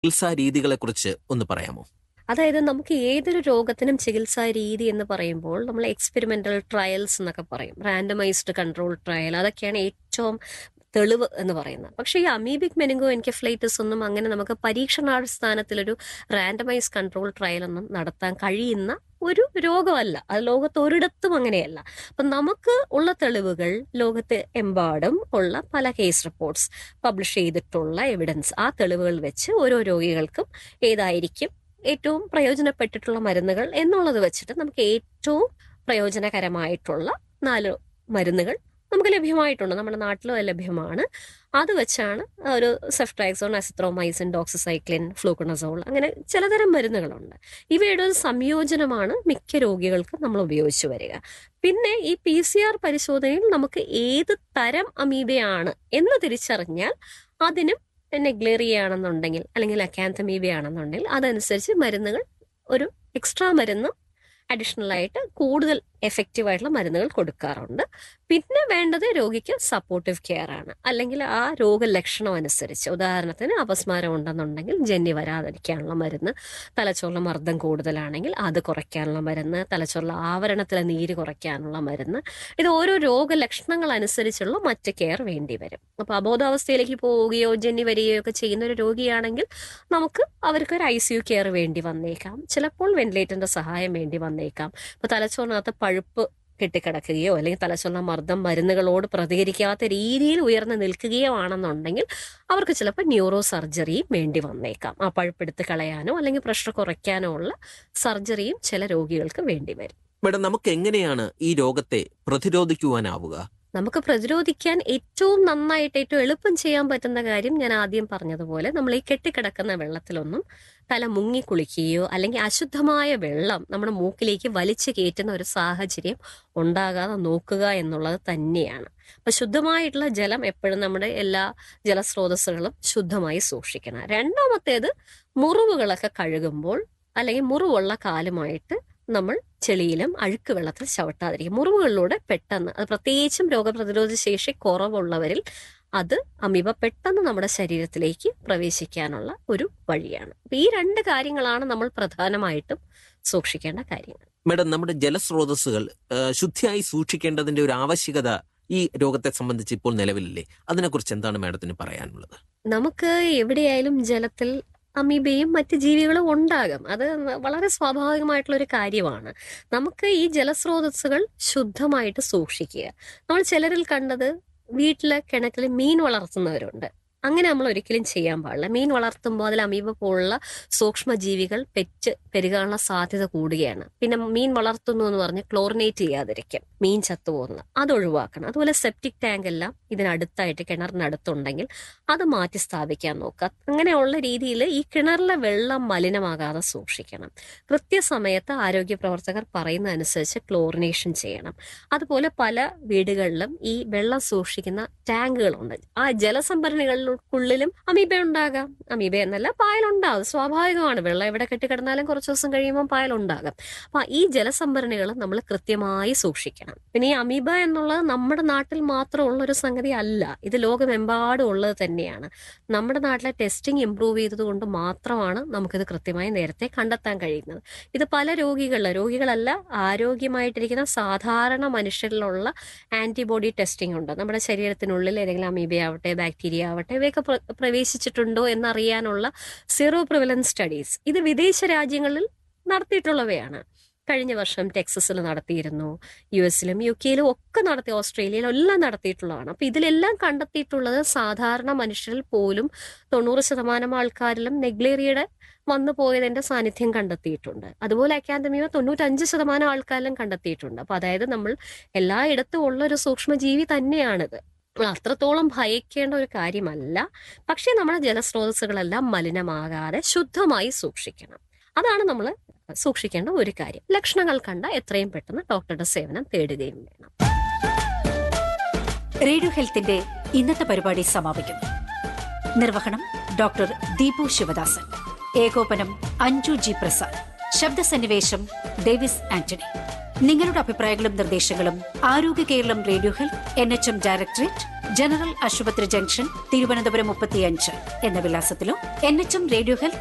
ചികിത്സാ രീതികളെക്കുറിച്ച് ഒന്ന് പറയാമോ അതായത് നമുക്ക് ഏതൊരു രോഗത്തിനും ചികിത്സാ രീതി എന്ന് പറയുമ്പോൾ നമ്മൾ എക്സ്പെരിമെന്റൽ ട്രയൽസ് എന്നൊക്കെ പറയും റാൻഡമൈസ്ഡ് കൺട്രോൾ ട്രയൽ അതൊക്കെയാണ് ഏറ്റവും തെളിവ് എന്ന് പറയുന്നത് പക്ഷേ ഈ അമീബിക് മെനിങ്കോ എൻകെഫ്ലൈറ്റിസ് ഒന്നും അങ്ങനെ നമുക്ക് പരീക്ഷണാടിസ്ഥാനത്തിലൊരു റാൻഡമൈസ് കൺട്രോൾ ട്രയൽ ഒന്നും നടത്താൻ കഴിയുന്ന ഒരു രോഗമല്ല അത് ലോകത്ത് ഒരിടത്തും അങ്ങനെയല്ല അപ്പം നമുക്ക് ഉള്ള തെളിവുകൾ ലോകത്ത് എമ്പാടും ഉള്ള പല കേസ് റിപ്പോർട്ട്സ് പബ്ലിഷ് ചെയ്തിട്ടുള്ള എവിഡൻസ് ആ തെളിവുകൾ വെച്ച് ഓരോ രോഗികൾക്കും ഏതായിരിക്കും ഏറ്റവും പ്രയോജനപ്പെട്ടിട്ടുള്ള മരുന്നുകൾ എന്നുള്ളത് വെച്ചിട്ട് നമുക്ക് ഏറ്റവും പ്രയോജനകരമായിട്ടുള്ള നാല് മരുന്നുകൾ നമുക്ക് ലഭ്യമായിട്ടുണ്ട് നമ്മുടെ നാട്ടിലും അത് ലഭ്യമാണ് അത് വെച്ചാണ് ഒരു സെഫ്ട്രാക്സോൺ അസിത്രോമൈസിൻ ഡോക്സിസൈക്ലിൻ ഫ്ലൂക്കണസോൾ അങ്ങനെ ചിലതരം മരുന്നുകളുണ്ട് ഇവയുടെ ഒരു സംയോജനമാണ് മിക്ക രോഗികൾക്കും നമ്മൾ ഉപയോഗിച്ചു വരിക പിന്നെ ഈ പി സി ആർ പരിശോധനയിൽ നമുക്ക് ഏത് തരം അമീബയാണ് എന്ന് തിരിച്ചറിഞ്ഞാൽ അതിനും നെഗ്ലേറിയ ആണെന്നുണ്ടെങ്കിൽ അല്ലെങ്കിൽ അക്കാന്തമീബ ആണെന്നുണ്ടെങ്കിൽ അതനുസരിച്ച് മരുന്നുകൾ ഒരു എക്സ്ട്രാ മരുന്ന് അഡീഷണൽ ആയിട്ട് കൂടുതൽ എഫക്റ്റീവ് ആയിട്ടുള്ള മരുന്നുകൾ കൊടുക്കാറുണ്ട് പിന്നെ വേണ്ടത് രോഗിക്ക് സപ്പോർട്ടീവ് കെയർ ആണ് അല്ലെങ്കിൽ ആ രോഗലക്ഷണം അനുസരിച്ച് ഉദാഹരണത്തിന് അപസ്മാരം ഉണ്ടെന്നുണ്ടെങ്കിൽ ജന്നി വരാതിരിക്കാനുള്ള മരുന്ന് തലച്ചോറിലെ മർദ്ദം കൂടുതലാണെങ്കിൽ അത് കുറയ്ക്കാനുള്ള മരുന്ന് തലച്ചോറിലെ ആവരണത്തിലെ നീര് കുറയ്ക്കാനുള്ള മരുന്ന് ഇത് ഓരോ രോഗലക്ഷണങ്ങൾ അനുസരിച്ചുള്ള മറ്റ് കെയർ വേണ്ടി വരും അപ്പോൾ അബോധാവസ്ഥയിലേക്ക് പോവുകയോ ജന്നി വരികയോ ഒക്കെ ചെയ്യുന്ന ഒരു രോഗിയാണെങ്കിൽ നമുക്ക് അവർക്ക് ഒരു ഐ സി യു കെയർ വേണ്ടി വന്നേക്കാം ചിലപ്പോൾ വെന്റിലേറ്ററിന്റെ സഹായം വേണ്ടി വന്നേക്കാം ഇപ്പൊ തലച്ചോറിനകത്ത് പഴുപ്പ് കെട്ടിക്കിടക്കുകയോ അല്ലെങ്കിൽ തലച്ചോറിലെ മർദ്ദം മരുന്നുകളോട് പ്രതികരിക്കാത്ത രീതിയിൽ ഉയർന്നു നിൽക്കുകയോ ആണെന്നുണ്ടെങ്കിൽ അവർക്ക് ചിലപ്പോൾ ന്യൂറോ സർജറിയും വേണ്ടി വന്നേക്കാം ആ പഴുപ്പെടുത്ത് കളയാനോ അല്ലെങ്കിൽ പ്രഷർ കുറയ്ക്കാനോ ഉള്ള സർജറിയും ചില രോഗികൾക്ക് വേണ്ടി വരും മേഡം നമുക്ക് എങ്ങനെയാണ് ഈ രോഗത്തെ പ്രതിരോധിക്കുവാനാവുക നമുക്ക് പ്രതിരോധിക്കാൻ ഏറ്റവും നന്നായിട്ട് ഏറ്റവും എളുപ്പം ചെയ്യാൻ പറ്റുന്ന കാര്യം ഞാൻ ആദ്യം പറഞ്ഞതുപോലെ നമ്മൾ ഈ കെട്ടിക്കിടക്കുന്ന വെള്ളത്തിലൊന്നും തല മുങ്ങി കുളിക്കുകയോ അല്ലെങ്കിൽ അശുദ്ധമായ വെള്ളം നമ്മുടെ മൂക്കിലേക്ക് വലിച്ചു കയറ്റുന്ന ഒരു സാഹചര്യം ഉണ്ടാകാതെ നോക്കുക എന്നുള്ളത് തന്നെയാണ് അപ്പൊ ശുദ്ധമായിട്ടുള്ള ജലം എപ്പോഴും നമ്മുടെ എല്ലാ ജലസ്രോതസ്സുകളും ശുദ്ധമായി സൂക്ഷിക്കണം രണ്ടാമത്തേത് മുറിവുകളൊക്കെ കഴുകുമ്പോൾ അല്ലെങ്കിൽ മുറിവുള്ള കാലുമായിട്ട് നമ്മൾ ചെളിയിലും അഴുക്ക് വെള്ളത്തിൽ ചവിട്ടാതിരിക്കും മുറിവുകളിലൂടെ പെട്ടെന്ന് അത് പ്രത്യേകിച്ചും രോഗപ്രതിരോധ ശേഷി കുറവുള്ളവരിൽ അത് അമീബ പെട്ടെന്ന് നമ്മുടെ ശരീരത്തിലേക്ക് പ്രവേശിക്കാനുള്ള ഒരു വഴിയാണ് അപ്പൊ ഈ രണ്ട് കാര്യങ്ങളാണ് നമ്മൾ പ്രധാനമായിട്ടും സൂക്ഷിക്കേണ്ട കാര്യങ്ങൾ മേഡം നമ്മുടെ ജലസ്രോതസ്സുകൾ ആ, ശുദ്ധിയായി സൂക്ഷിക്കേണ്ടതിന്റെ ഒരു ആവശ്യകത ഈ രോഗത്തെ സംബന്ധിച്ച് ഇപ്പോൾ നിലവിലില്ലേ അതിനെക്കുറിച്ച് എന്താണ് മേഡത്തിന് പറയാനുള്ളത് നമുക്ക് എവിടെയായാലും ജലത്തിൽ അമീബയും മറ്റ് ജീവികളും ഉണ്ടാകും അത് വളരെ സ്വാഭാവികമായിട്ടുള്ള ഒരു കാര്യമാണ് നമുക്ക് ഈ ജലസ്രോതസ്സുകൾ ശുദ്ധമായിട്ട് സൂക്ഷിക്കുക നമ്മൾ ചിലരിൽ കണ്ടത് വീട്ടിലെ കിണറ്റിൽ മീൻ വളർത്തുന്നവരുണ്ട് അങ്ങനെ നമ്മൾ ഒരിക്കലും ചെയ്യാൻ പാടില്ല മീൻ വളർത്തുമ്പോൾ അതിൽ അമീബ പോലുള്ള സൂക്ഷ്മജീവികൾ പെറ്റ് പെരുകാനുള്ള സാധ്യത കൂടുകയാണ് പിന്നെ മീൻ വളർത്തുന്നു എന്ന് പറഞ്ഞ് ക്ലോറിനേറ്റ് ചെയ്യാതിരിക്കും മീൻ ചത്തുപോകുന്നത് അത് ഒഴിവാക്കണം അതുപോലെ സെപ്റ്റിക് ടാങ്ക് എല്ലാം ഇതിനടുത്തായിട്ട് കിണറിനടുത്തുണ്ടെങ്കിൽ അത് മാറ്റി സ്ഥാപിക്കാൻ നോക്കുക അങ്ങനെയുള്ള രീതിയിൽ ഈ കിണറിലെ വെള്ളം മലിനമാകാതെ സൂക്ഷിക്കണം കൃത്യസമയത്ത് ആരോഗ്യ പ്രവർത്തകർ പറയുന്ന അനുസരിച്ച് ക്ലോറിനേഷൻ ചെയ്യണം അതുപോലെ പല വീടുകളിലും ഈ വെള്ളം സൂക്ഷിക്കുന്ന ടാങ്കുകളുണ്ട് ആ ജലസംഭരണികൾക്കുള്ളിലും അമീബ ഉണ്ടാകാം അമീബ എന്നല്ല പായലുണ്ടാകും സ്വാഭാവികമാണ് വെള്ളം എവിടെ കെട്ടിക്കിടന്നാലും കുറച്ച് ദിവസം കഴിയുമ്പോൾ പായലുണ്ടാകാം അപ്പൊ ഈ ജലസംഭരണികൾ നമ്മൾ കൃത്യമായി സൂക്ഷിക്കണം പിന്നെ ഈ അമീബ എന്നുള്ളത് നമ്മുടെ നാട്ടിൽ മാത്രമുള്ള ഒരു സംഗതി അല്ല ഇത് ലോകമെമ്പാടും ഉള്ളത് തന്നെയാണ് നമ്മുടെ നാട്ടിലെ ടെസ്റ്റിംഗ് ഇംപ്രൂവ് ചെയ്തത് കൊണ്ട് മാത്രമാണ് നമുക്കിത് കൃത്യമായി നേരത്തെ കണ്ടെത്താൻ കഴിയുന്നത് ഇത് പല രോഗികളിൽ രോഗികളല്ല ആരോഗ്യമായിട്ടിരിക്കുന്ന സാധാരണ മനുഷ്യരിലുള്ള ആന്റിബോഡി ടെസ്റ്റിംഗ് ഉണ്ട് നമ്മുടെ ശരീരത്തിനുള്ളിൽ ഏതെങ്കിലും അമീബ ആവട്ടെ ബാക്ടീരിയ ആവട്ടെ ഇവയൊക്കെ പ്ര- പ്രവേശിച്ചിട്ടുണ്ടോ എന്നറിയാനുള്ള സീറോ പ്രിവലൻസ് സ്റ്റഡീസ് ഇത് വിദേശ രാജ്യങ്ങളിൽ നടത്തിയിട്ടുള്ളവയാണ് കഴിഞ്ഞ വർഷം ടെക്സസിൽ നടത്തിയിരുന്നു യു എസിലും യു കെയിലും ഒക്കെ നടത്തി ഓസ്ട്രേലിയയിലും എല്ലാം നടത്തിയിട്ടുള്ളതാണ് അപ്പൊ ഇതിലെല്ലാം കണ്ടെത്തിയിട്ടുള്ളത് സാധാരണ മനുഷ്യരിൽ പോലും തൊണ്ണൂറ് ശതമാനം ആൾക്കാരിലും നെഗ്ലേറിയയുടെ വന്നു പോയതിന്റെ സാന്നിധ്യം കണ്ടെത്തിയിട്ടുണ്ട് അതുപോലെ അക്കാദമിയോ തൊണ്ണൂറ്റഞ്ച് ശതമാനം ആൾക്കാരിലും കണ്ടെത്തിയിട്ടുണ്ട് അപ്പൊ അതായത് നമ്മൾ എല്ലായിടത്തും ഉള്ള ഒരു സൂക്ഷ്മജീവി തന്നെയാണിത് നമ്മൾ അത്രത്തോളം ഭയക്കേണ്ട ഒരു കാര്യമല്ല പക്ഷേ നമ്മുടെ ജലസ്രോതസ്സുകളെല്ലാം മലിനമാകാതെ ശുദ്ധമായി സൂക്ഷിക്കണം അതാണ് നമ്മൾ സൂക്ഷിക്കേണ്ട ഒരു കാര്യം ലക്ഷണങ്ങൾ കണ്ട എത്രയും പെട്ടെന്ന് ഡോക്ടറുടെ സേവനം തേടുകയും വേണം റേഡിയോ ഹെൽത്തിന്റെ ഇന്നത്തെ പരിപാടി സമാപിക്കുന്നു നിർവഹണം ഡോക്ടർ ദീപു ശിവദാസൻ ഏകോപനം അഞ്ജു ജി പ്രസാദ് ശബ്ദസന്നിവേശം ഡേവിസ് ആന്റണി നിങ്ങളുടെ അഭിപ്രായങ്ങളും നിർദ്ദേശങ്ങളും Arogya Keralam radio health N H M directorate general ആശുപത്രി ജംഗ്ഷൻ തിരുവനന്തപുരം മുപ്പത്തിയഞ്ച് എന്ന വിലാസത്തിലോ N H M radio health